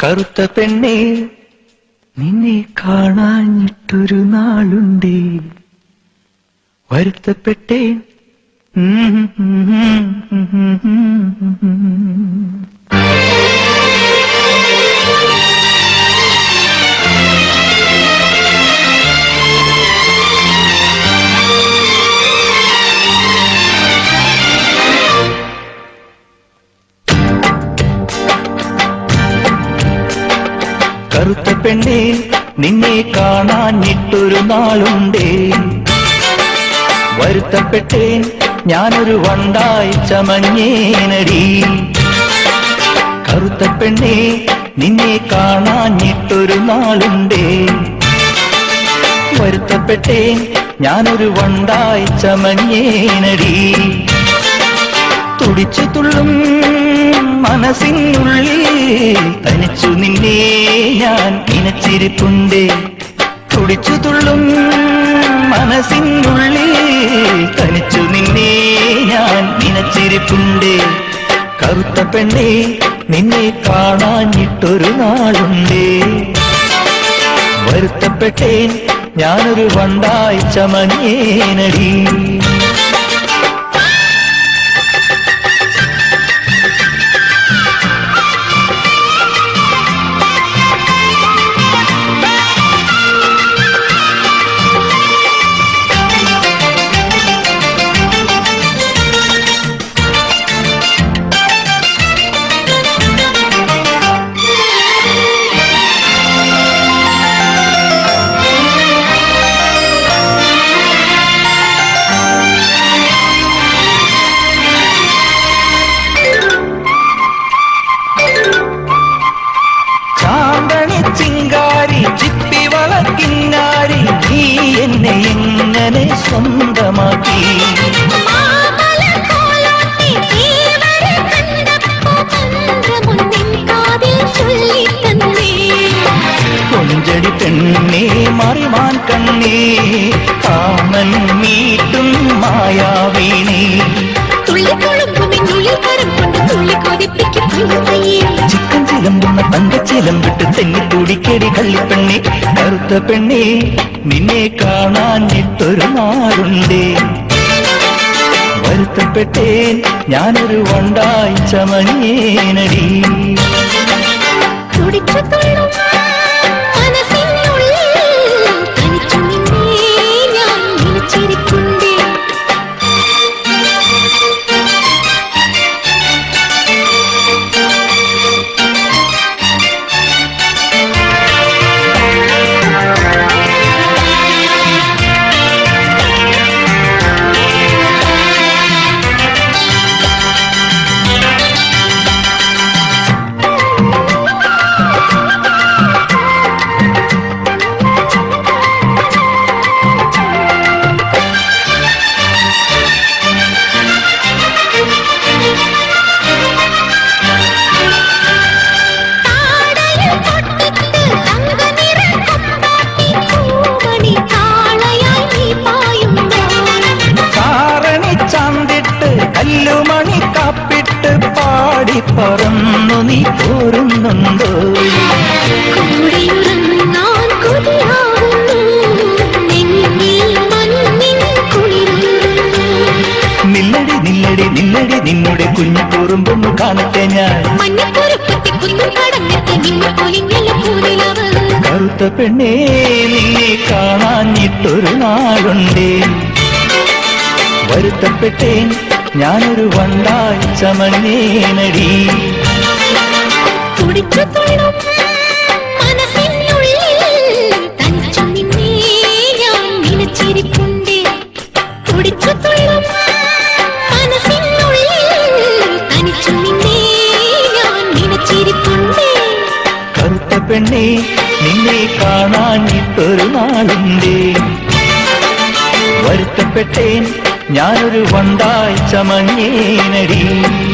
കറുത്ത പെണ്ണേ നിന്നെ കാണാഞ്ഞിട്ടൊരു നാളുണ്ടേ വരുത്തപ്പെട്ടേൻ കറുത്ത പെണ്ണേ നിന്നെ കാണാഞ്ഞിട്ടൊരു നാളുണ്ടേ വരുത്തപ്പെട്ടേൻ ഞാനൊരു വണ്ടായി ചമഞ്ഞേനടി കറുത്ത പെണ്ണേ നിന്നെ കാണാഞ്ഞിട്ടൊരു നാളുണ്ടേ വരുത്തപ്പെട്ടേൻ ഞാനൊരു വണ്ടായി ചമഞ്ഞേനടി തുടിച്ചു തുള്ളും മനസ്സിനുള്ളിൽ തനിച്ചു നിന്നെ ഞാൻ നനച്ചിരിപ്പുണ്ടേ തുടിച്ചു തുള്ളും മനസ്സിനുള്ളിൽ തനിച്ചു നിന്നെ ഞാൻ നനച്ചിരിപ്പുണ്ടേ കറുത്ത പെണ്ണേ നിന്നെ കാണാഞ്ഞിട്ടൊരു നാളുണ്ടേ വരുത്തപ്പെട്ടേൻ ഞാനൊരു വണ്ടായി ചമഞ്ഞേനടി ചാന്തണി ചിങ്കാരി ചിപ്പി വളക്കിന്നാരി നീ എന്നെ എങ്ങനെ സ്വന്തമാക്കി മാമലക്കോലോട്ടി ദേവരെ കണ്ടപ്പോ മന്ത്രമുന്നിൻ കാതിൽ ചൊല്ലിത്തന്നേ. കൊഞ്ചടി പെണ്ണേ മറിമാൻ കണ്ണേ കാമൻ മീട്ടും മായാവീണേ തുള്ളിത്തുളുമ്പുമെന്നുള്ളിൽ കരം കൊണ്ട് തുള്ളിക്കൊതിപ്പിക്കും പയ്യെ പയ്യെ. ചിക്കൻ ചിലമ്പുന്ന തങ്കച്ചിലമ്പിട്ട് തെങ്ങിത്തുടിക്കടി കള്ളിപ്പെണ്ണേ കറുത്ത പെണ്ണേ നിന്നെ കാണാഞ്ഞിട്ടൊരു നാളുണ്ടേ വരുത്തപ്പെട്ടേൻ ഞാനൊരു വണ്ടായി ചമഞ്ഞേനടി തുടിച്ചു തുള്ളും മനസ്സിനുള്ളിൽ തനിച്ചു നിന്നെ ഞാൻ നനച്ചിരിപ്പുണ്ടേ. താടയിൽ പൊട്ടിട്ട് തങ്കനിറ കൊണ്ടാട്ടി പൂമണി താളയായി നീ പായുമ്പോൾ കാരണി ചാന്തിട്ട് കല്ലുമണി കാപ്പിട്ട് പാടി പറന്നു നീ പോരുന്നുണ്ടോ കൂടെയുറങ്ങാൻ കൊതിയാവുന്നു നെഞ്ഞിൽ മഞ്ഞിൻ കുളിരുന്നു നില്ലടി നില്ലടി നില്ലടി നിന്നുടെ കുഞ്ഞു കുറുമ്പൊന്നു കാണട്ടെ ഞാൻ മഞ്ഞക്കുരുപ്പത്തി കുന്നും കടന്നെത്തി നിന്നെ പൊലിഞ്ഞല്ല പൂനിലവ് കറുത്ത പെണ്ണേ നിന്നെ കാണാഞ്ഞിട്ടൊരു നാളുണ്ടേ വരുത്തപ്പെട്ടേൻ ഞാനൊരു വണ്ടായി ചമഞ്ഞേനടി തുടിച്ചു തുള്ളും മനസ്സിനുള്ളിൽ തനിച്ചു നിന്നെ ഞാൻ നനച്ചിരിപ്പുണ്ടേ തുടിച്ചു തുള്ളും മനസ്സിനുള്ളിൽ തനിച്ചു നിന്നെ ഞാൻ നനച്ചിരിപ്പുണ്ടേ കറുത്ത പെണ്ണേ നിന്നെ കാണാഞ്ഞിട്ടൊരു നാളുണ്ടേ വരുത്തപ്പെട്ടേൻ ഞാനൊരു വണ്ടായി ചമഞ്ഞേനടി